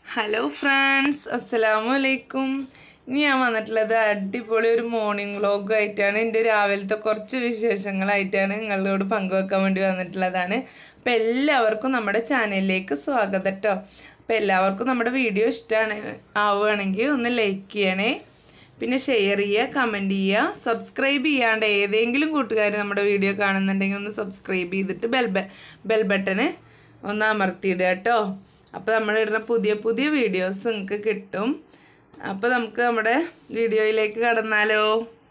hello friends അസ്സലാമു അലൈക്കും ഇനി ഞാൻ വന്നിട്ടുള്ളത് അടിപൊളി ഒരു മോർണിംഗ് വ്ളോഗ് ആയിട്ടാണ് എൻ്റെ രാവിലത്തെ കുറച്ച് വിശേഷങ്ങളായിട്ടാണ് നിങ്ങളോട് പങ്കുവെക്കാൻ വേണ്ടി വന്നിട്ടുള്ളതാണ് അപ്പോൾ എല്ലാവർക്കും നമ്മുടെ ചാനലിലേക്ക് സ്വാഗതം കേട്ടോ അപ്പോൾ എല്ലാവർക്കും നമ്മുടെ വീഡിയോ ഇഷ്ടമാണ് ആവുകയാണെങ്കിൽ ഒന്ന് ലൈക്ക് ചെയ്യണേ പിന്നെ ഷെയർ ചെയ്യുക കമൻറ്റ് ചെയ്യുക സബ്സ്ക്രൈബ് ചെയ്യാണ്ട് ഏതെങ്കിലും കൂട്ടുകാർ നമ്മുടെ വീഡിയോ കാണുന്നുണ്ടെങ്കിൽ ഒന്ന് സബ്സ്ക്രൈബ് ചെയ്തിട്ട് ബെൽ ബ ബെൽ ബട്ടന് ഒന്ന് അമർത്തിയിടുക കേട്ടോ അപ്പോൾ നമ്മൾ ഇടുന്ന പുതിയ പുതിയ വീഡിയോസ് നിങ്ങൾക്ക് കിട്ടും അപ്പോൾ നമുക്ക് നമ്മുടെ വീഡിയോയിലേക്ക് കടന്നാലോ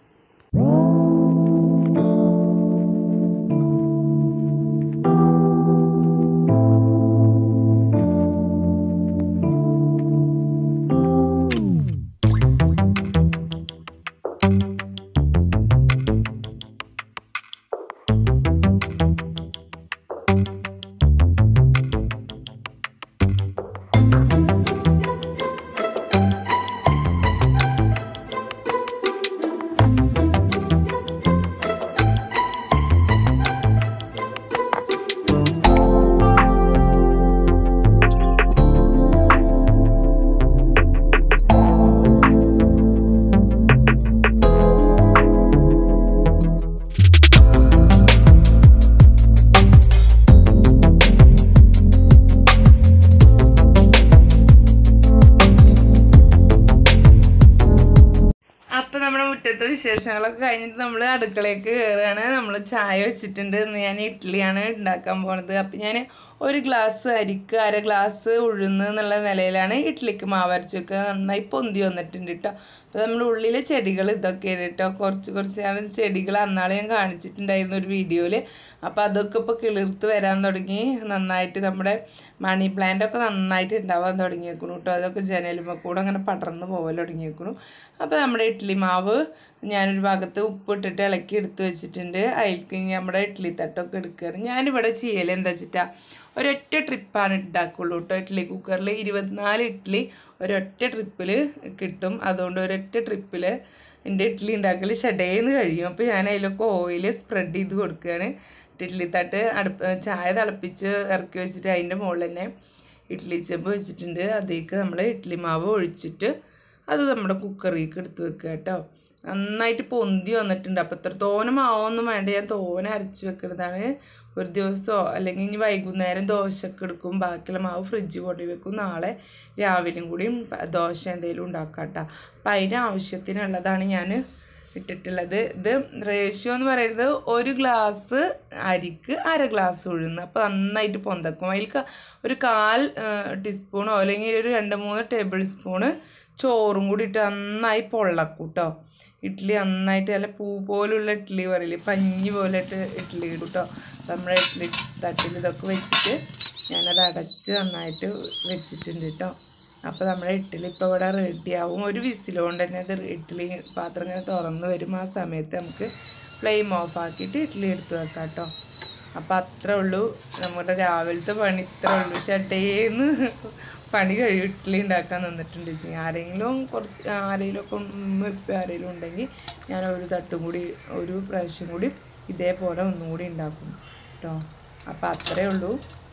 അപ്പം നമ്മുടെ മുറ്റത്തെ വിശേഷങ്ങളൊക്കെ കഴിഞ്ഞിട്ട് നമ്മൾ അടുക്കളയ്ക്ക് കയറുകയാണ് നമ്മൾ ചായ വെച്ചിട്ടുണ്ട് ഇന്ന് ഞാൻ ഇഡ്ഡലിയാണ് ഉണ്ടാക്കാൻ പോണത് അപ്പം ഞാൻ ഒരു ഗ്ലാസ് അരിക്ക് അര ഗ്ലാസ് ഉഴുന്ന് എന്നുള്ള നിലയിലാണ് ഇഡ്ഡലിക്ക് മാവരച്ച് വെക്കുക നന്നായി പൊന്തി വന്നിട്ടുണ്ട് കേട്ടോ അപ്പോൾ നമ്മുടെ ഉള്ളിലെ ചെടികൾ ഇതൊക്കെയാണ് കേട്ടോ കുറച്ച് കുറച്ചാണ് ചെടികൾ അന്നാൾ ഞാൻ കാണിച്ചിട്ടുണ്ടായിരുന്നു ഒരു വീഡിയോയിൽ അപ്പോൾ അതൊക്കെ ഇപ്പോൾ കിളിർത്ത് വരാൻ തുടങ്ങി നന്നായിട്ട് നമ്മുടെ മണി പ്ലാന്റ് ഒക്കെ നന്നായിട്ട് ഉണ്ടാവാൻ തുടങ്ങിയേക്കണു കേട്ടോ അതൊക്കെ ജനലുമ്പോൾ കൂടെ അങ്ങനെ പടർന്ന് പോകൽ തുടങ്ങിയേക്കണു അപ്പോൾ നമ്മുടെ ഇഡ്ഡലി മാവ് ഞാനൊരു ഭാഗത്ത് ഉപ്പിട്ടിട്ട് ഇളക്കി എടുത്ത് വെച്ചിട്ടുണ്ട് അതിലേക്ക് ഇനി നമ്മുടെ ഇഡ്ഡലി തട്ടൊക്കെ എടുക്കുകയാണ് ഞാനിവിടെ ചെയ്യൽ എന്താ വെച്ചിട്ടാ ഒരൊറ്റ ട്രിപ്പാണ് ഉണ്ടാക്കുള്ളൂ കേട്ടോ ഇഡ്ഡലി കുക്കറിൽ ഇരുപത്തിനാല് ഇഡ്ഡലി ഒരൊറ്റ ട്രിപ്പിൽ കിട്ടും അതുകൊണ്ട് ഒരൊറ്റ ട്രിപ്പിൽ എൻ്റെ ഇഡ്ഡലി ഉണ്ടാക്കൽ ഷടേന്ന് കഴിയും അപ്പോൾ ഞാൻ അതിലൊക്കെ ഓയിൽ സ്പ്രെഡ് ചെയ്ത് കൊടുക്കുകയാണ് ഇഡ്ഡലി തട്ട് അടുപ്പ് ചായ തിളപ്പിച്ച് ഇറക്കി വെച്ചിട്ട് അതിൻ്റെ മുകളിൽ തന്നെ ഇഡ്ഡലി ചെമ്പ് വെച്ചിട്ടുണ്ട് അതിലേക്ക് നമ്മൾ ഇഡ്ഡലി മാവ് ഒഴിച്ചിട്ട് അത് നമ്മുടെ കുക്കറിലേക്ക് എടുത്ത് വെക്കുക കേട്ടോ നന്നായിട്ട് പൊന്തി വന്നിട്ടുണ്ട് അപ്പോൾ ഇത്ര തോനെ മാവൊന്നും വേണ്ട ഞാൻ തോനെ അരച്ച് വെക്കുന്നതാണ് ഒരു ദിവസമോ അല്ലെങ്കിൽ ഇനി വൈകുന്നേരം ദോശയൊക്കെ എടുക്കും ബാക്കിയുള്ള മാവ് ഫ്രിഡ്ജ് കൊണ്ടുപോയി വെക്കും നാളെ രാവിലെയും കൂടിയും പ- ദോശ എന്തെങ്കിലും ഉണ്ടാക്കാം കേട്ടോ അപ്പം അതിന് ആവശ്യത്തിനുള്ളതാണ് ഞാൻ ഇട്ടിട്ടുള്ളത് ഇത് റേഷ്യോ എന്ന് പറയുന്നത് ഒരു ഗ്ലാസ് അരിക്ക് അര ഗ്ലാസ് ഉഴുന്ന് അപ്പോൾ നന്നായിട്ട് പൊന്തക്കും അതിൽ ക- ഒരു കാൽ ടീസ്പൂണോ അല്ലെങ്കിൽ ഒരു രണ്ട് മൂന്ന് ടേബിൾ സ്പൂണ് ചോറും കൂടി ഇട്ട് നന്നായി പൊള്ളക്കും കേട്ടോ ഇഡ്ഡലി നന്നായിട്ട് നല്ല പൂ പോലുള്ള ഇഡ്ഡലി പറയില്ലേ പഞ്ഞി പോലെ ഇട്ട് ഇഡ്ഡലി ഇടും കേട്ടോ നമ്മുടെ ഇഡ്ഡലി തട്ടിൽ ഇതൊക്കെ വെച്ചിട്ട് ഞാനത് അടച്ച് നന്നായിട്ട് വെച്ചിട്ടുണ്ട് കേട്ടോ അപ്പോൾ നമ്മുടെ ഇഡ്ഡലി ഇപ്പോൾ ഇവിടെ റെഡിയാവും ഒരു വിസിലുകൊണ്ട് തന്നെ അത് ഇഡ്ഡലി പാത്രം ഇങ്ങനെ തുറന്ന് വരും ആ സമയത്ത് നമുക്ക് ഫ്ലെയിം ഓഫ് ആക്കിയിട്ട് ഇഡ്ഡലി എടുത്ത് വെക്കാം കേട്ടോ അപ്പം അത്രേ ഉള്ളൂ നമ്മുടെ രാവിലത്തെ പണി ഇത്രേ ഉള്ളൂ ഷട്ടേന്ന് പണി കഴിയും ഇഡ്ഡലി ഉണ്ടാക്കാൻ നിന്നിട്ടുണ്ട് ഇനി ആരെങ്കിലും കുറച്ച് ആരെങ്കിലും ഒക്കെ ഉമ്മ ഇപ്പം ആരെങ്കിലും ഉണ്ടെങ്കിൽ ഞാൻ ഒരു തട്ടും കൂടി ഒരു പ്രാവശ്യം കൂടി ഇതേപോലെ ഒന്നും കൂടി ഉണ്ടാക്കും കേട്ടോ അപ്പം അത്രേ ഉള്ളൂ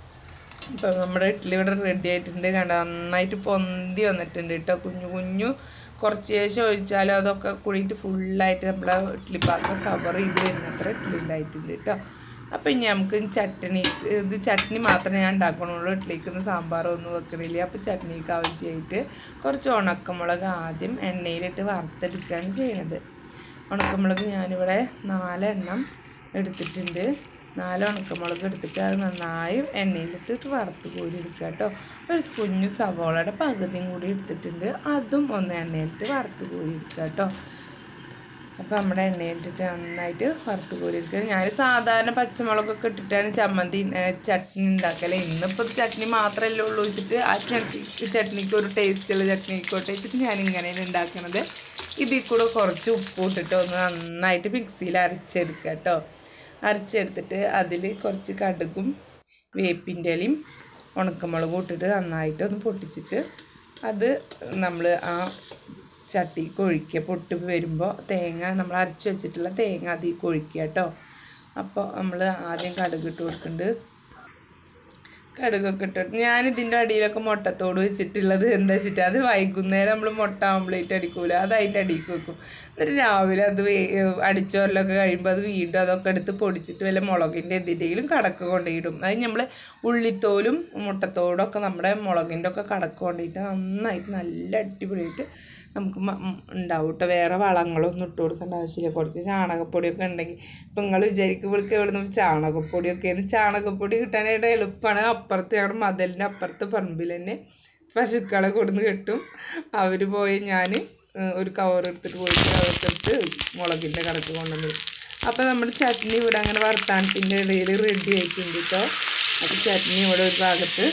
ഇപ്പം നമ്മുടെ ഇഡ്ഡലി ഇവിടെ റെഡി ആയിട്ടുണ്ട് കണ്ട നന്നായിട്ട് പൊന്തി വന്നിട്ടുണ്ട് കേട്ടോ കുഞ്ഞു കുഞ്ഞു കുറച്ച് ശേഷം ഒഴിച്ചാലും അതൊക്കെ കൂടിയിട്ട് ഫുള്ളായിട്ട് നമ്മുടെ ഇഡ്ഡലി പാത്രം കവർ ചെയ്ത് വരുന്നത്ര ഇഡ്ഡലി ഉണ്ടായിട്ടുണ്ട് കേട്ടോ അപ്പം ഇനി നമുക്ക് ചട്നി ഇത് ചട്നി മാത്രമേ ഞാൻ ഉണ്ടാക്കണുള്ളൂ ഇഡ്ഡലിക്ക് ഒന്നും സാമ്പാറൊന്നും വെക്കണില്ല അപ്പോൾ ചട്നിക്ക് ആവശ്യമായിട്ട് കുറച്ച് ഉണക്കമുളക് ആദ്യം എണ്ണയിലിട്ട് വറുത്തെടുക്കുകയാണ് ചെയ്യണത് ഉണക്കമുളക് ഞാനിവിടെ നാലെണ്ണം എടുത്തിട്ടുണ്ട് നാല് ഉണക്കമുളക് എടുത്തിട്ട് അത് നന്നായി എണ്ണയിലിട്ടിട്ട് വറുത്ത് കോരി എടുക്കുക കേട്ടോ ഒരു കുഞ്ഞു സവോളയുടെ പകുതിയും കൂടി എടുത്തിട്ടുണ്ട് അതും ഒന്ന് എണ്ണയിലിട്ട് വറുത്ത് കോരി എടുക്കുക കേട്ടോ അപ്പോൾ നമ്മുടെ എണ്ണയിലിട്ടിട്ട് നന്നായിട്ട് വറുത്ത് കോരി എടുക്കുക ഞാൻ സാധാരണ പച്ചമുളകൊക്കെ ഇട്ടിട്ടാണ് ചമ്മന്തി ഏ, ചട്നി ഉണ്ടാക്കൽ ഇന്നിപ്പോൾ ചട്നി മാത്രമല്ലേ ഉള്ളൂ വെച്ചിട്ട് ആ ചട്നി ചട്നിക്ക് ഒരു ടേസ്റ്റുള്ള ചട്നി ആയിക്കോട്ടെ വെച്ചിട്ട് ഞാൻ ഇങ്ങനെയാണ് ഉണ്ടാക്കുന്നത് ഇതിൽ കൂടെ കുറച്ച് ഉപ്പ് ഇട്ടിട്ട് ഒന്ന് നന്നായിട്ട് മിക്സിയിൽ അരച്ചെടുക്കുക കേട്ടോ അരച്ചെടുത്തിട്ട് അതിൽ കുറച്ച് കടുകും വേപ്പിൻ്റെ ഇലയും ഉണക്കമുളകും ഇട്ടിട്ട് നന്നായിട്ട് ഒന്ന് പൊട്ടിച്ചിട്ട് അത് നമ്മൾ ആ ചട്ടിക്ക് ഒഴിക്കുക പൊട്ട് വരുമ്പോൾ തേങ്ങ നമ്മൾ അരച്ച് വെച്ചിട്ടുള്ള തേങ്ങ അതിൽ ഒഴിക്കുക കേട്ടോ അപ്പോൾ നമ്മൾ ആദ്യം കടുക് ഇട്ട് കൊടുക്കുന്നുണ്ട് കടുകൊക്കെ ഇട്ടിട്ട് ഞാൻ ഇതിൻ്റെ അടിയിലൊക്കെ മുട്ടത്തോട് വെച്ചിട്ടുള്ളത് എന്താ വെച്ചിട്ട് അത് വൈകുന്നേരം നമ്മൾ മുട്ട ഓംലേറ്റ് അടിക്കൂല അത് അതിൻ്റെ അടിയിലേക്ക് വെക്കും എന്നിട്ട് രാവിലെ അത് വേ- അടിച്ചോരലൊക്കെ കഴിയുമ്പോൾ അത് വീണ്ടും അതൊക്കെ എടുത്ത് പൊടിച്ചിട്ട് വല്ല മുളകിൻ്റെ എന്തിൻ്റെങ്കിലും കടക്ക് കൊണ്ടുപോയിടും അത് നമ്മൾ ഉള്ളിത്തോലും മുട്ടത്തോടും ഒക്കെ നമ്മുടെ മുളകിൻ്റെ ഒക്കെ കടക്ക് കൊണ്ടുപോയിട്ട് നന്നായിട്ട് നല്ല അടിപൊളിയായിട്ട് നമുക്ക് മ- ഉം ഉണ്ടാവും കേട്ടോ വേറെ വളങ്ങളൊന്നും ഇട്ട് കൊടുക്കേണ്ട ആവശ്യമില്ല കുറച്ച് ചാണകപ്പൊടിയൊക്കെ ഉണ്ടെങ്കിൽ ഇപ്പം നിങ്ങൾ വിചാരിക്കും ഇവൾക്ക് എവിടെ നിന്ന് ചാണകപ്പൊടിയൊക്കെയാണ് ചാണകപ്പൊടി കിട്ടാനായിട്ട് എളുപ്പമാണ് അപ്പുറത്ത് ഞങ്ങളുടെ മതിലിൻ്റെ അപ്പുറത്ത് പറമ്പിൽ തന്നെ പശുക്കളെ കൊടുന്ന് കെട്ടും അവർ പോയി ഞാൻ ഒരു കവർ എടുത്തിട്ട് പോയിട്ട് അവർക്കെടുത്ത് മുളകിൻ്റെ കണക്ക് കൊണ്ടുവന്നു അപ്പോൾ നമ്മുടെ ചട്നി ഇവിടെ അങ്ങനെ വർത്താനത്തിൻ്റെ ഇടയിൽ റെഡി ആയിട്ടുണ്ട് കേട്ടോ അപ്പോൾ ചട്നി ഇവിടെ ഒരു ഭാഗത്ത്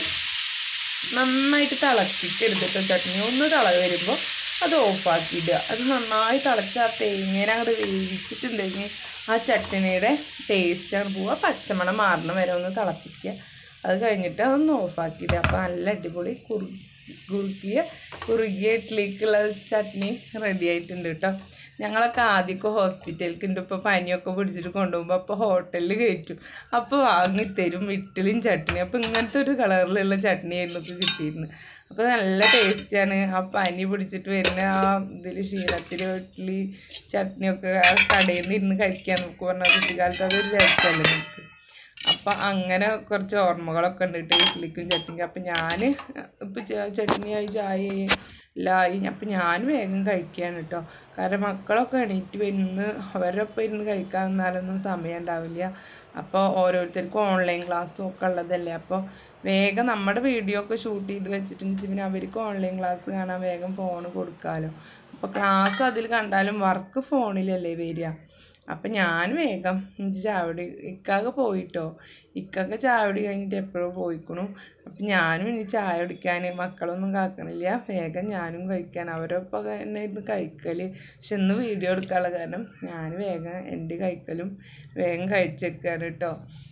നന്നായിട്ട് തിളപ്പിച്ചെടുത്തിട്ട് ചട്നി ഒന്ന് തിള വരുമ്പോൾ അത് ഓഫാക്കിയിടുക അത് നന്നായി തിളച്ച് ആ തേങ്ങേനെ അങ്ങോട്ട് വേവിച്ചിട്ടുണ്ടെങ്കിൽ ആ ചട്നിയുടെ ടേസ്റ്റ് അങ്ങോട്ട് പോവുക പച്ചമണം മാറണ വരെ ഒന്ന് തിളപ്പിക്കുക അത് കഴിഞ്ഞിട്ട് അതൊന്ന് ഓഫാക്കിയിടുക അപ്പോൾ നല്ല അടിപൊളി കുറു കുറുക്കിയ കുറുകിയ ഇഡ്ഡലിക്കുള്ള ചട്നി റെഡി ആയിട്ടുണ്ട് കേട്ടോ ഞങ്ങളൊക്കെ ആദ്യമൊക്കെ ഹോസ്പിറ്റലിലേക്ക് ഉണ്ട് ഇപ്പോൾ പനിയൊക്കെ പിടിച്ചിട്ട് കൊണ്ടുപോകുമ്പോൾ അപ്പോൾ ഹോട്ടലിൽ കയറ്റും അപ്പോൾ വാങ്ങിത്തരും ഇഡ്ഡലിയും ചട്നി അപ്പോൾ ഇങ്ങനത്തെ ഒരു കളറിലുള്ള ചട്നിയായിരുന്നു ഇപ്പോൾ കിട്ടിയിരുന്നത് അപ്പോൾ നല്ല ടേസ്റ്റാണ് ആ പനി പിടിച്ചിട്ട് വരുന്ന ആ ഇതിൽ ക്ഷീണത്തിൽ ഇഡ്ഡലി ചട്നിയൊക്കെ ആ കടയിൽ നിന്ന് ഇരുന്ന് കഴിക്കാൻ നമുക്ക് പറഞ്ഞാൽ കുട്ടിക്കാലത്ത് അതൊരു രസമല്ലേ നമുക്ക് അപ്പം അങ്ങനെ കുറച്ച് ഓർമ്മകളൊക്കെ ഉണ്ട് കേട്ടോ ഇഡ്ഡലിക്കും ചട്നിക്കും അപ്പം ഞാൻ ഇപ്പം ചട്നിയായി ചായയായി എല്ലാം ആയി അപ്പം ഞാൻ വേഗം കഴിക്കുകയാണ് കേട്ടോ കാരണം മക്കളൊക്കെ എണീറ്റ് വരുന്ന് അവരുടെ ഒപ്പം ഇരുന്ന് കഴിക്കാൻ നിന്നാലൊന്നും സമയം ഉണ്ടാവില്ല അപ്പോൾ ഓരോരുത്തർക്കും ഓൺലൈൻ ക്ലാസ്സും ഒക്കെ ഉള്ളതല്ലേ അപ്പോൾ വേഗം നമ്മുടെ വീഡിയോ ഒക്കെ ഷൂട്ട് ചെയ്ത് വെച്ചിട്ടുണ്ടെങ്കിൽ പിന്നെ അവർക്ക് ഓൺലൈൻ ക്ലാസ് കാണാൻ വേഗം ഫോൺ കൊടുക്കാമല്ലോ അപ്പോൾ ക്ലാസ് അതിൽ കണ്ടാലും വർക്ക് ഫോണിലല്ലേ വരിക അപ്പം ഞാൻ വേഗം എനിക്ക് ചാവടി ഇക്കാക പോയിട്ടോ ഇക്കൊക്കെ ചാവടി കഴിഞ്ഞിട്ട് എപ്പോഴും പോയിക്കണു അപ്പം ഞാനും ഇനി ചായ കുടിക്കാൻ മക്കളൊന്നും കാക്കണില്ല വേഗം ഞാനും കഴിക്കാൻ അവരൊപ്പം തന്നെ ഇരുന്ന് കഴിക്കൽ പക്ഷെ ഇന്ന് വീഡിയോ എടുക്കാനുള്ള കാരണം ഞാൻ വേഗം എൻ്റെ കഴിക്കലും വേഗം കഴിച്ചേക്കാണ് കേട്ടോ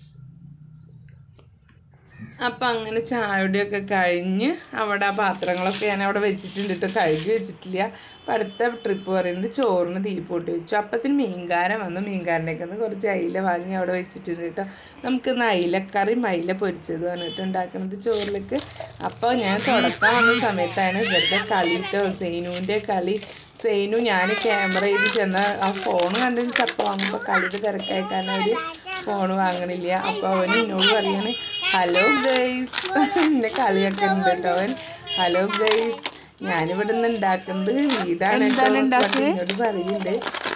അപ്പം അങ്ങനെ ചായയുടെയൊക്കെ കഴിഞ്ഞ് അവിടെ ആ പാത്രങ്ങളൊക്കെ ഞാൻ അവിടെ വെച്ചിട്ടുണ്ട് കേട്ടോ കഴുകി വെച്ചിട്ടില്ല അപ്പം അടുത്ത ട്രിപ്പ് പറയുന്നത് ചോറിന് തീ പൊട്ടി വെച്ചു അപ്പത്തിന് മീൻകാരൻ വന്നു മീൻകാരൻ്റെയൊക്കെ ഒന്ന് കുറച്ച് അയില വാങ്ങി അവിടെ വെച്ചിട്ടുണ്ട് കേട്ടോ നമുക്കിന്ന് അയിലക്കറി മയില പൊരിച്ചതുമാണ് കേട്ടോ ഉണ്ടാക്കുന്നത് ചോറിലേക്ക് അപ്പോൾ ഞാൻ തുടക്കാൻ വന്ന സമയത്താണ് ഇവരുടെ കളി കേട്ടോ സൈനുവിൻ്റെ കളി സൈനു ഞാൻ ക്യാമറ ചെയ്ത് ചെന്ന ആ ഫോൺ കണ്ടതിന് ചപ്പ വാങ്ങുമ്പോൾ കളിയുടെ തിരക്കായി കാരണം അവർ ഫോൺ വാങ്ങണില്ല അപ്പോൾ അവൻ എന്നോട് പറയാണ് ഹലോ ഗൈസ് എന്നെ കളിയൊക്കെ ഉണ്ട് കേട്ടോ അവൻ ഹലോ ഗൈസ് ഞാനിവിടെ നിന്ന് ഉണ്ടാക്കുന്നത് വീടാണ് കേട്ടോ എന്നോട് പറയുന്നുണ്ട്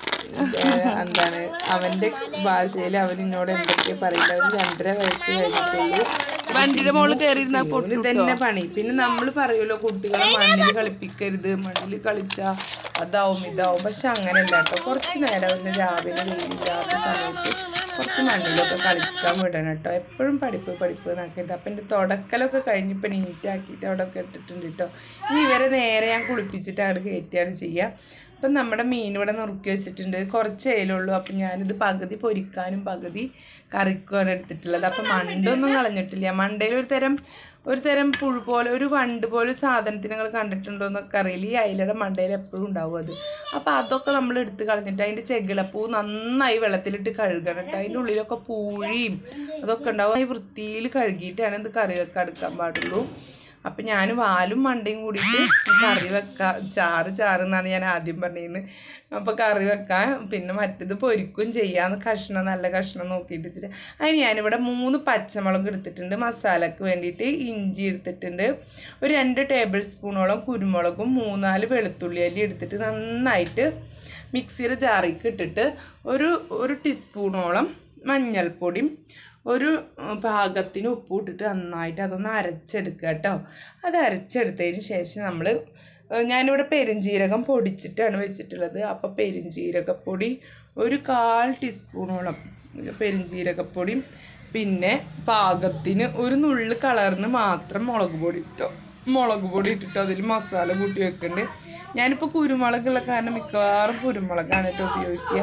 ഏഹ് എന്താണ് അവന്റെ ഭാഷയിൽ അവൻ എന്നോട് എന്തൊക്കെയാ പറയുന്നത് അവന് രണ്ടര വയസ്സ് കഴിഞ്ഞിട്ടുള്ളൂ വണ്ടിയുടെ മുകളിൽ കയറിയിരുന്ന സിനുവിന് തന്നെ പണി പിന്നെ നമ്മൾ പറയുമല്ലോ കുട്ടികളെ മണ്ണിൽ കളിപ്പിക്കരുത് മണ്ണിൽ കളിച്ചാ അതാവും ഇതാവും പക്ഷെ അങ്ങനെയല്ല കേട്ടോ കുറച്ച് നേരം അവന് രാവിലെ വെയിലില്ലാത്ത സമയത്ത് കുറച്ച് മണ്ണിലൊക്കെ കളിക്കാൻ വിടണം കേട്ടോ എപ്പോഴും പഠിപ്പ് പഠിപ്പ് എന്നൊക്കെ അപ്പം എൻ്റെ തുടക്കലൊക്കെ കഴിഞ്ഞിപ്പോൾ നീറ്റാക്കിയിട്ട് അവിടെ ഒക്കെ ഇട്ടിട്ടുണ്ട് കേട്ടോ ഇനി ഇവരെ നേരെ ഞാൻ കുളിപ്പിച്ചിട്ടാണ് കയറ്റുകയാണ് ചെയ്യുക അപ്പം നമ്മുടെ മീൻ ഇവിടെ നുറുക്കി വെച്ചിട്ടുണ്ട് കുറച്ച് ഏലുള്ളൂ അപ്പം ഞാനിത് പകുതി പൊരിക്കാനും പകുതി കറിക്കുമാണ് എടുത്തിട്ടുള്ളത് അപ്പം മണ്ടൊന്നും കളഞ്ഞിട്ടില്ല മണ്ടയിൽ ഒരു തരം ഒരു തരം പുഴു പോലെ ഒരു വണ്ട് പോലെ ഒരു സാധനത്തിന് നിങ്ങൾ കണ്ടിട്ടുണ്ടോ എന്നൊക്കെ അറിയില്ല ഈ അയിലയുടെ മണ്ടയിൽ എപ്പോഴും ഉണ്ടാവും അത് അപ്പോൾ അതൊക്കെ നമ്മൾ എടുത്ത് കളഞ്ഞിട്ട് അതിൻ്റെ ചെകിളപ്പൂ നന്നായി വെള്ളത്തിലിട്ട് കഴുകണം കേട്ടോ അതിൻ്റെ ഉള്ളിലൊക്കെ പൂഴിയും അതൊക്കെ ഉണ്ടാവും ഈ വൃത്തിയിൽ കഴുകിയിട്ടാണ് ഇത് കറി വെക്കാൻ എടുക്കാൻ പാടുള്ളൂ അപ്പം ഞാൻ വാലും മണ്ടയും കൂടിയിട്ട് കറി വെക്കാം ചാറ് ചാറ് എന്നാണ് ഞാൻ ആദ്യം പറഞ്ഞിരുന്നത് അപ്പോൾ കറി വെക്കാൻ പിന്നെ മറ്റത് പൊരിക്കും ചെയ്യാന്ന് കഷ്ണം നല്ല കഷ്ണം നോക്കിയിട്ട് വെച്ചിട്ട് അതിന് ഞാനിവിടെ മൂന്ന് പച്ചമുളക് എടുത്തിട്ടുണ്ട് മസാലക്ക് വേണ്ടിയിട്ട് ഇഞ്ചി എടുത്തിട്ടുണ്ട് ഒരു രണ്ട് ടേബിൾ സ്പൂണോളം കുരുമുളകും മൂന്നാല് വെളുത്തുള്ളി അല്ലി എടുത്തിട്ട് നന്നായിട്ട് മിക്സിയുടെ ജാറിക്ക് ഇട്ടിട്ട് ഒരു ഒരു ടീസ്പൂണോളം മഞ്ഞൾപ്പൊടിയും ഒരു ഉം, പാകത്തിന് ഉപ്പ് ഇട്ടിട്ട് നന്നായിട്ട് അതൊന്ന് അരച്ചെടുക്കുക കേട്ടോ അത് അരച്ചെടുത്തതിന് ശേഷം നമ്മൾ ഞാനിവിടെ പെരുംജീരകം പൊടിച്ചിട്ടാണ് വെച്ചിട്ടുള്ളത് അപ്പോൾ പെരുംജീരകപ്പൊടി ഒരു കാൽ ടീസ്പൂണോളം പെരുംജീരകപ്പൊടിയും പിന്നെ പാകത്തിന് ഒരു നുള്ള് കളറിന് മാത്രം മുളക് പൊടി ഇട്ടോ മുളക് പൊടി ഇട്ടിട്ട് അതിൽ മസാല കൂട്ടി വെക്കുന്നുണ്ട് ഞാനിപ്പോൾ കുരുമുളകുള്ള കാരണം മിക്കവാറും കുരുമുളകാണ് കേട്ടോ ഉപയോഗിക്കുക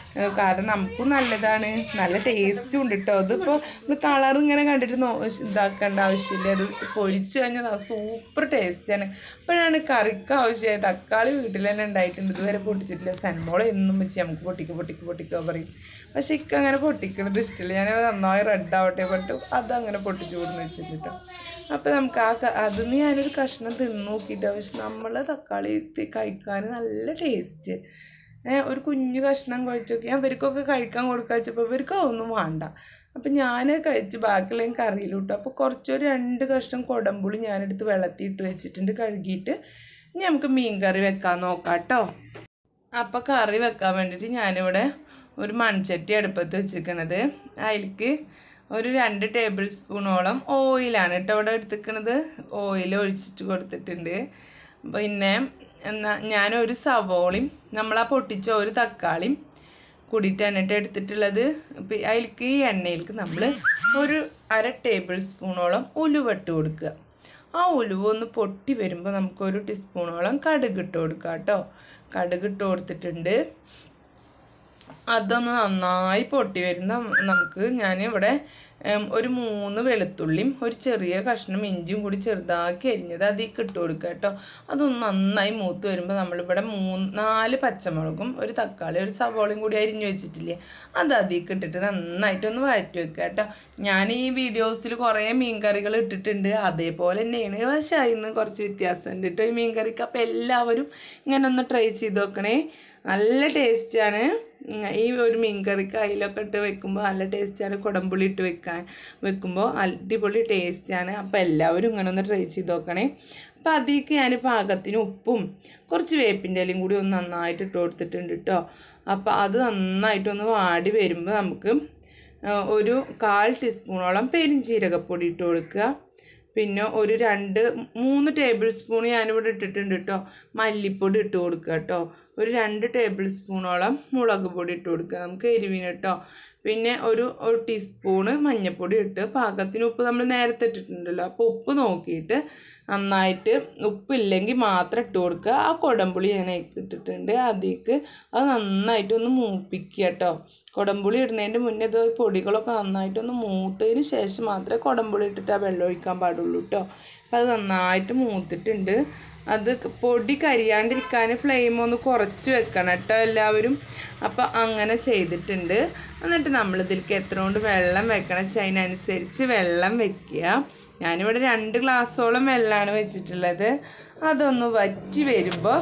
ഏഹ് കാരണം നമുക്കും നല്ലതാണ് നല്ല ടേസ്റ്റും ഉണ്ട് കേട്ടോ അതിപ്പോൾ നമ്മൾ കളർ ഇങ്ങനെ കണ്ടിട്ട് നോ ഇതാക്കേണ്ട ആവശ്യമില്ല അത് പൊരിച്ചു കഴിഞ്ഞാൽ സൂപ്പർ ടേസ്റ്റാണ് അപ്പോഴാണ് കറിക്ക് ആവശ്യമായി തക്കാളി വീട്ടിൽ തന്നെ ഉണ്ടായിട്ടുണ്ട് ഇതുവരെ പൊട്ടിച്ചിട്ടില്ല സൺമോൾ എന്നും വെച്ച് നമുക്ക് പൊട്ടിക്ക് പൊട്ടിക്ക് പൊട്ടിക്കുക പറയും പക്ഷെ ഇക്ക് അങ്ങനെ പൊട്ടിക്കണത് ഇഷ്ടമില്ല ഞാൻ നന്നായി റെഡ് ആവട്ടെ പറ്റു അതങ്ങനെ പൊട്ടിച്ചു കൊടുന്ന് വെച്ചിട്ട് കേട്ടോ അപ്പോൾ നമുക്ക് ആ ക- അതിന്ന് ഞാനൊരു കഷ്ണം തിന്ന് നോക്കിയിട്ട് പക്ഷെ നമ്മളെ തക്കാളി തി- കഴിക്കാൻ നല്ല ടേസ്റ്റ് ഏഹ് ഒരു കുഞ്ഞു കഷ്ണം കഴിച്ചൊക്കെ അവർക്കൊക്കെ കഴിക്കാൻ കൊടുക്കുക വെച്ചപ്പോൾ ഇവർക്ക് അതൊന്നും വേണ്ട അപ്പം ഞാൻ കഴിച്ച് ബാക്കിയുള്ള കറിയിലിട്ടു അപ്പോൾ കുറച്ചൊരു രണ്ട് കഷ്ണം കുടമ്പുളി ഞാനെടുത്ത് വെള്ളത്തിൽ ഇട്ട് വെച്ചിട്ടുണ്ട് കഴുകിയിട്ട് ഇനി നമുക്ക് മീൻ കറി വെക്കാൻ നോക്കാം കേട്ടോ അപ്പോൾ കറി വെക്കാൻ വേണ്ടിയിട്ട് ഞാനിവിടെ ഒരു മൺചട്ടി അടുപ്പത്ത് വെച്ചിരിക്കണത് അതിലേക്ക് ഒരു രണ്ട് ടേബിൾ സ്പൂണോളം ഓയിലാണ് കേട്ടോ ഇവിടെ എടുത്തിരിക്കണത് ഓയിൽ ഒഴിച്ചിട്ട് കൊടുത്തിട്ടുണ്ട് പിന്നെ എന്നാ ഞാനൊരു സവോളയും നമ്മളാ പൊട്ടിച്ച ഒരു തക്കാളിയും കൂടിയിട്ടാണ് കേട്ടോ എടുത്തിട്ടുള്ളത് ഇപ്പം അതിലേക്ക് ഈ എണ്ണയിലേക്ക് നമ്മൾ ഒരു അര ടേബിൾ സ്പൂണോളം ഉലുവ ഇട്ട് കൊടുക്കുക ആ ഉലുവ ഒന്ന് പൊട്ടി വരുമ്പോൾ നമുക്കൊരു ടീസ്പൂണോളം കടുക് ഇട്ട് കൊടുക്കുക കേട്ടോ കടുക് ഇട്ട് കൊടുത്തിട്ടുണ്ട് അതൊന്ന് നന്നായി പൊട്ടി വരുന്ന നമുക്ക് ഞാനിവിടെ ഉം, ഒരു മൂന്ന് വെളുത്തുള്ളിയും ഒരു ചെറിയ കഷ്ണം ഇഞ്ചിയും കൂടി ചെറുതാക്കി അരിഞ്ഞത് അതിലേക്ക് ഇട്ട് കൊടുക്കുക കേട്ടോ അതൊന്ന് നന്നായി മൂത്ത് വരുമ്പോൾ നമ്മളിവിടെ മൂന്ന് നാല് പച്ചമുളകും ഒരു തക്കാളി ഒരു സവോളയും കൂടി അരിഞ്ഞു വെച്ചിട്ടില്ലേ അത് അതിലേക്ക് ഇട്ടിട്ട് നന്നായിട്ടൊന്ന് വഴറ്റി വെക്കുക കേട്ടോ ഞാൻ ഈ വീഡിയോസിൽ കുറേ മീൻ കറികൾ ഇട്ടിട്ടുണ്ട് അതേപോലെ തന്നെയാണ് പക്ഷേ അതിന് കുറച്ച് വ്യത്യാസമുണ്ട് കേട്ടോ ഈ മീൻ കറിക്ക് അപ്പോൾ എല്ലാവരും ഇങ്ങനെ ഒന്ന് ട്രൈ ചെയ്ത് നോക്കണേ നല്ല ടേസ്റ്റാണ് ഉം, ഈ ഒരു മീൻ കറിക്ക് അതിലൊക്കെ ഇട്ട് വെക്കുമ്പോൾ നല്ല ടേസ്റ്റാണ് കുടംപുളി ഇട്ട് വെക്കാൻ വെക്കുമ്പോൾ അടിപൊളി ടേസ്റ്റാണ് അപ്പോൾ എല്ലാവരും ഇങ്ങനെ ഒന്ന് ട്രൈ ചെയ്ത് നോക്കണേ അപ്പോൾ അതിലേക്ക് ഞാൻ പാകത്തിന് ഉപ്പും കുറച്ച് വേപ്പിൻ്റെ ഇലയും കൂടി ഒന്ന് നന്നായിട്ട് ഇട്ട് കൊടുത്തിട്ടുണ്ട് കേട്ടോ അപ്പോൾ അത് നന്നായിട്ടൊന്ന് വാടി വരുമ്പോൾ നമുക്ക് ആ, ഒരു കാൽ ടീസ്പൂണോളം പെരിഞ്ചീരകപ്പൊടി ഇട്ട് കൊടുക്കുക പിന്നെ ഒരു രണ്ട് മൂന്ന് ടേബിൾ സ്പൂൺ ഞാനിവിടെ ഇട്ടിട്ടുണ്ട് കേട്ടോ മല്ലിപ്പൊടി ഇട്ട് കൊടുക്കുക കേട്ടോ ഒരു രണ്ട് ടേബിൾ സ്പൂണോളം മുളക് പൊടി ഇട്ട് കൊടുക്കുക നമുക്ക് എരിവിന് കേട്ടോ പിന്നെ ഒരു ഒരു ടീസ്പൂണ് മഞ്ഞൾപ്പൊടി ഇട്ട് പാകത്തിന് ഉപ്പ് നമ്മൾ നേരത്തെ ഇട്ടിട്ടുണ്ടല്ലോ അപ്പോൾ ഉപ്പ് നോക്കിയിട്ട് നന്നായിട്ട് ഉപ്പില്ലെങ്കിൽ മാത്രം ഇട്ട് കൊടുക്കുക ആ കുടംപുളി ഞാൻ അതിലേക്ക് ഇട്ടിട്ടുണ്ട് അതിലേക്ക് അത് നന്നായിട്ടൊന്ന് മൂപ്പിക്കുക കേട്ടോ കുടംപുളി ഇടുന്നതിൻ്റെ മുന്നേ ഇത് ഈ പൊടികളൊക്കെ നന്നായിട്ടൊന്ന് മൂത്തതിന് ശേഷം മാത്രമേ കുടംപുളി ഇട്ടിട്ട് ആ വെള്ളം ഒഴിക്കാൻ പാടുള്ളൂ കേട്ടോ അപ്പം അത് നന്നായിട്ട് മൂത്തിട്ടുണ്ട് അത് ക- പൊടി കരിയാണ്ടിരിക്കാൻ ഫ്ലെയിം ഒന്ന് കുറച്ച് വെക്കണം കേട്ടോ എല്ലാവരും അപ്പോൾ അങ്ങനെ ചെയ്തിട്ടുണ്ട് എന്നിട്ട് നമ്മൾ ഇതിലേക്ക് എത്ര കൊണ്ട് വെള്ളം വെക്കണം വെച്ചാൽ അതിനനുസരിച്ച് വെള്ളം വെക്കുക ഞാനിവിടെ രണ്ട് ഗ്ലാസ്സോളം വെള്ളമാണ് വെച്ചിട്ടുള്ളത് അതൊന്ന് വറ്റി വരുമ്പോൾ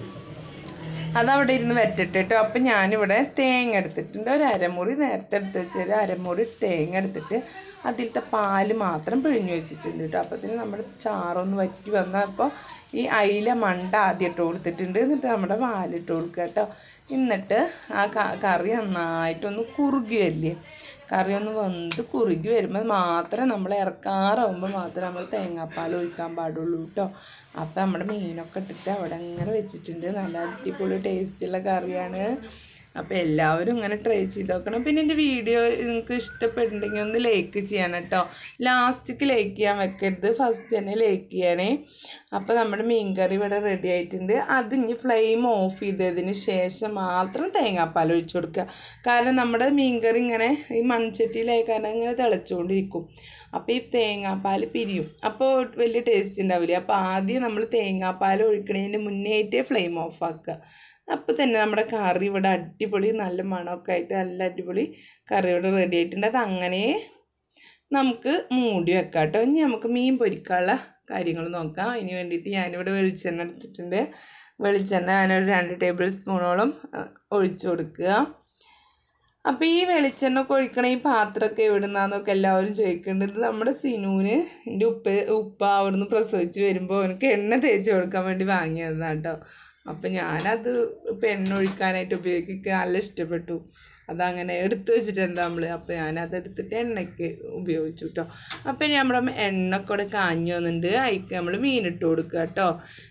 അതവിടെ ഇരുന്ന് വെറ്റട്ടെ കേട്ടോ അപ്പം ഞാനിവിടെ തേങ്ങ എടുത്തിട്ടുണ്ട് ഒരു അരമുറി നേരത്തെ എടുത്ത് വെച്ചൊരു അരമുറി തേങ്ങ എടുത്തിട്ട് അതിലത്തെ പാല് മാത്രം പിഴിഞ്ഞു വെച്ചിട്ടുണ്ട് കേട്ടോ അപ്പത്തിന് നമ്മുടെ ചാറൊന്ന് വറ്റി വന്നപ്പോൾ ഈ അയില മണ്ട ആദ്യം ഇട്ട് കൊടുത്തിട്ടുണ്ട് എന്നിട്ട് നമ്മുടെ പാലിട്ട് കൊടുക്കുക കേട്ടോ എന്നിട്ട് ആ ക- കറി നന്നായിട്ടൊന്ന് കുറുകി വരില്ലേ കറി ഒന്ന് വെന്ത് കുറുകി വരുമ്പോൾ മാത്രം നമ്മൾ ഇറക്കാറാവുമ്പോൾ മാത്രമേ നമ്മൾ തേങ്ങാപ്പാൽ ഒഴിക്കാൻ പാടുള്ളൂ കേട്ടോ അപ്പോൾ നമ്മുടെ മീനൊക്കെ ഇട്ടിട്ട് അവിടെ അങ്ങനെ വെച്ചിട്ടുണ്ട് നല്ല അടിപൊളി ടേസ്റ്റുള്ള കറിയാണ് അപ്പോൾ എല്ലാവരും ഇങ്ങനെ ട്രൈ ചെയ്ത് നോക്കണം പിന്നെ എൻ്റെ വീഡിയോ നിങ്ങൾക്ക് ഇഷ്ടപ്പെട്ടിട്ടുണ്ടെങ്കിൽ ഒന്ന് ലൈക്ക് ചെയ്യണം കേട്ടോ ലാസ്റ്റിക്ക് ലൈക്ക് ചെയ്യാൻ വെക്കരുത് ഫസ്റ്റ് തന്നെ ലൈക്ക് ചെയ്യണേ അപ്പോൾ നമ്മുടെ മീൻ കറി ഇവിടെ റെഡി ആയിട്ടുണ്ട് അത് ഇനി ഫ്ലെയിം ഓഫ് ചെയ്തതിന് ശേഷം മാത്രം തേങ്ങാപ്പാൽ ഒഴിച്ചു കൊടുക്കുക കാരണം നമ്മുടെ മീൻ കറി ഇങ്ങനെ ഈ മൺചട്ടിയിലായി കാരണം ഇങ്ങനെ തിളച്ചുകൊണ്ടിരിക്കും അപ്പോൾ ഈ തേങ്ങാപ്പാൽ പിരിയും അപ്പോൾ വലിയ ടേസ്റ്റ് ഉണ്ടാവില്ല അപ്പോൾ ആദ്യം നമ്മൾ തേങ്ങാപ്പാൽ ഒഴിക്കണതിന് മുന്നേ ആയിട്ടേ ഫ്ലെയിം ഓഫ് ആക്കുക അപ്പോൾ തന്നെ നമ്മുടെ കറി ഇവിടെ അടിപൊളി നല്ല മണമൊക്കെ ആയിട്ട് നല്ല അടിപൊളി കറി ഇവിടെ റെഡി ആയിട്ടുണ്ട് അത് അങ്ങനെ നമുക്ക് മൂടി വെക്കാം കേട്ടോ ഇനി നമുക്ക് മീൻ പൊരിക്കാനുള്ള കാര്യങ്ങൾ നോക്കാം അതിന് വേണ്ടിയിട്ട് ഞാനിവിടെ വെളിച്ചെണ്ണ എടുത്തിട്ടുണ്ട് വെളിച്ചെണ്ണ ഞാനൊരു രണ്ട് ടേബിൾ സ്പൂണോളം അഹ്, ഒഴിച്ചു കൊടുക്കുക അപ്പോൾ ഈ വെളിച്ചെണ്ണ ഒക്കെ ഒഴിക്കണ ഈ പാത്രമൊക്കെ എവിടുന്നാന്നൊക്കെ എല്ലാവരും ചോദിക്കുന്നുണ്ട് ഇത് നമ്മുടെ സിനുവിന് എൻ്റെ ഉപ്പ ഉപ്പ അവിടുന്ന് പ്രസവിച്ച് വരുമ്പോൾ എനിക്ക് എണ്ണ തേച്ച് കൊടുക്കാൻ വേണ്ടി വാങ്ങിയതാണ് കേട്ടോ അപ്പം ഞാനത് ഇപ്പം എണ്ണ ഒഴിക്കാനായിട്ട് ഉപയോഗിക്കുക നല്ല ഇഷ്ടപ്പെട്ടു അതങ്ങനെ എടുത്തു വെച്ചിട്ട് എന്താ നമ്മൾ അപ്പോൾ ഞാനത് എടുത്തിട്ട് എണ്ണയ്ക്ക് ഉപയോഗിച്ചു കേട്ടോ അപ്പം ഇനി നമ്മുടെ എണ്ണ കൂടെ കാഞ്ഞു വന്നിട്ടുണ്ട് അതിക്ക് നമ്മൾ മീനിട്ട് കൊടുക്കുക കേട്ടോ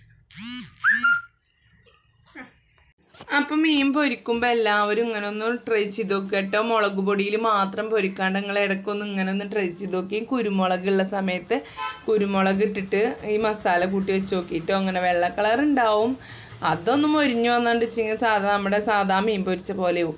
അപ്പം മീൻ പൊരിക്കുമ്പോൾ എല്ലാവരും ഇങ്ങനെ ഒന്ന് ട്രൈ ചെയ്ത് നോക്കുക കേട്ടോ മുളക് പൊടിയിൽ മാത്രം പൊരിക്കാണ്ട് നിങ്ങൾ ഇടയ്ക്കൊന്ന് ഇങ്ങനെ ഒന്ന് ട്രൈ ചെയ്ത് നോക്കി കുരുമുളക് ഉള്ള സമയത്ത് കുരുമുളക് ഇട്ടിട്ട് ഈ മസാല കൂട്ടി വെച്ച് നോക്കിയിട്ടോ അങ്ങനെ വെള്ള കളർ ഉണ്ടാവും അതൊന്നും മൊരിഞ്ഞു വന്നിട്ട് വെച്ചെങ്കിൽ സാധാ നമ്മുടെ സാധാ മീൻ പൊരിച്ച പോലെയാവും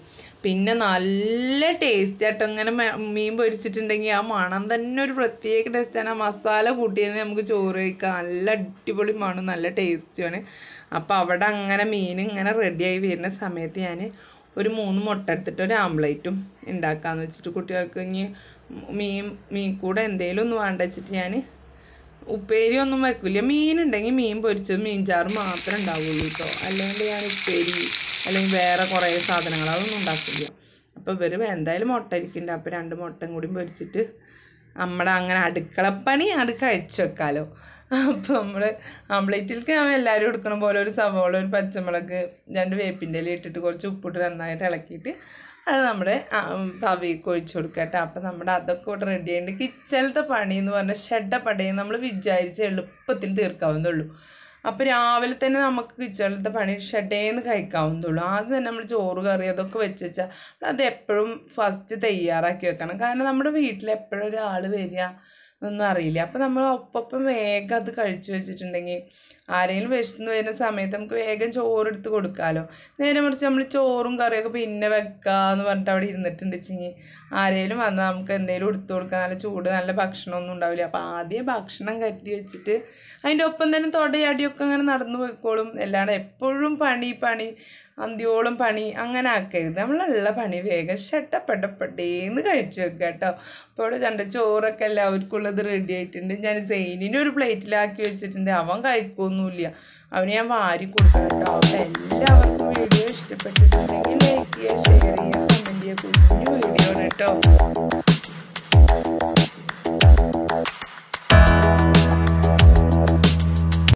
പിന്നെ നല്ല ടേസ്റ്റ് ആട്ടോ ഇങ്ങനെ മെ- മീൻ പൊരിച്ചിട്ടുണ്ടെങ്കിൽ ആ മണം തന്നെ ഒരു പ്രത്യേക ടേസ്റ്റാണ് ആ മസാല കൂട്ടിയാൽ നമുക്ക് ചോറ് കഴിക്കാം നല്ല അടിപൊളി മണം നല്ല ടേസ്റ്റുമാണ് അപ്പോൾ അവിടെ അങ്ങനെ മീൻ ഇങ്ങനെ റെഡിയായി വരുന്ന സമയത്ത് ഞാൻ ഒരു മൂന്ന് മുട്ട എടുത്തിട്ട് ഒരു ആംപ്ലേറ്റും ഉണ്ടാക്കാമെന്ന് വെച്ചിട്ട് കുട്ടികൾക്ക് ഇനി മീൻ മീൻ കൂടെ എന്തെങ്കിലും ഒന്ന് വേണ്ട വെച്ചിട്ട് ഞാൻ ഉപ്പേരി ഒന്നും വെക്കില്ല മീനുണ്ടെങ്കിൽ മീൻ പൊരിച്ചത് മീൻ ചാറ് മാത്രമേ ഉണ്ടാവുള്ളൂ കേട്ടോ അല്ലാണ്ട് ഞാൻ ഉപ്പേരി അല്ലെങ്കിൽ വേറെ കുറേ സാധനങ്ങൾ അതൊന്നും ഉണ്ടാക്കില്ല അപ്പോൾ ഇവർ എന്തായാലും മുട്ട ഇരിക്കുന്നുണ്ട് അപ്പോൾ രണ്ട് മുട്ടയും കൂടി പൊരിച്ചിട്ട് നമ്മുടെ അങ്ങനെ അടുക്കളപ്പണി അത് കഴിച്ചു വെക്കാലോ അപ്പോൾ നമ്മൾ ആംപ്ലേറ്റിലേക്ക് നമ്മൾ എല്ലാവരും എടുക്കണ പോലെ ഒരു സവോള ഒരു പച്ചമുളക് രണ്ട് വേപ്പിൻ്റെ ഇല ഇട്ടിട്ട് കുറച്ച് ഉപ്പിട്ട് നന്നായിട്ട് ഇളക്കിയിട്ട് അത് നമ്മുടെ ആ, ഉം, തവിക്ക് ഒഴിച്ചു കൊടുക്കുക കേട്ടോ അപ്പം നമ്മുടെ അതൊക്കെ ഇവിടെ റെഡി ആയിട്ട് കിച്ചണിലത്തെ പണി എന്ന് പറഞ്ഞാൽ ഷെഡ പണി നമ്മൾ വിചാരിച്ച് എളുപ്പത്തിൽ തീർക്കാവുന്നുള്ളൂ അപ്പോൾ രാവിലെ തന്നെ നമുക്ക് കിച്ചണിലത്തെ പണി ഷെഡേന്ന് കഴിക്കാവുന്നുള്ളൂ ആദ്യം തന്നെ നമ്മൾ ചോറ് കറി അതൊക്കെ വെച്ച് വെച്ചാൽ അത് എപ്പോഴും ഫസ്റ്റ് തയ്യാറാക്കി വെക്കണം കാരണം നമ്മുടെ വീട്ടിൽ എപ്പോഴും ഒരാൾ വരിക ഒന്നും അറിയില്ല അപ്പം നമ്മൾ ഒപ്പം വേഗം അത് കഴിച്ചു വെച്ചിട്ടുണ്ടെങ്കിൽ ആരെങ്കിലും വിശന്ന് വരുന്ന സമയത്ത് നമുക്ക് വേഗം ചോറെടുത്ത് കൊടുക്കാമല്ലോ നേരെ മറിച്ച് നമ്മൾ ചോറും കറിയൊക്കെ പിന്നെ വെക്കാന്ന് പറഞ്ഞിട്ട് അവിടെ ഇരുന്നിട്ടുണ്ട് വെച്ചെങ്കിൽ ആരെങ്കിലും വന്നാൽ നമുക്ക് എന്തെങ്കിലും എടുത്തു കൊടുക്കാൻ നല്ല ചൂട് നല്ല ഭക്ഷണമൊന്നും ഉണ്ടാവില്ല അപ്പോൾ ആദ്യം ഭക്ഷണം കരുതി വെച്ചിട്ട് അതിൻ്റെ ഒപ്പം തന്നെ തൊടയാടിയൊക്കെ അങ്ങനെ നടന്നു പോയിക്കോളും അല്ലാണ്ട് എപ്പോഴും പണി പണി അന്ത്യോളം പണി അങ്ങനെ ആക്കരുത് നമ്മളുള്ള പണി വേഗം ഷട്ടപ്പെട്ടപ്പെട്ടേന്ന് കഴിച്ചു വെക്കുക കേട്ടോ അപ്പോൾ ഇവിടെ ചണ്ട ചോറൊക്കെ എല്ലാവർക്കുള്ളത് റെഡി ആയിട്ടുണ്ട് ഞാൻ സെയിനിനെ ഒരു പ്ലേറ്റിലാക്കി വെച്ചിട്ടുണ്ട് അവൻ കഴിക്കൊന്നുമില്ല അവന് ഞാൻ വാരി കൊടുക്കണം കേട്ടോ അവിടെ എല്ലാവർക്കും വീഡിയോ ഇഷ്ടപ്പെട്ടിട്ടുണ്ടെങ്കിൽ ലൈക്ക് ചെയ്യുക ഷെയർ ചെയ്യുക കമൻറ്റ് ചെയ്യുക കുഞ്ഞു വീഡിയോ ആണ് കേട്ടോ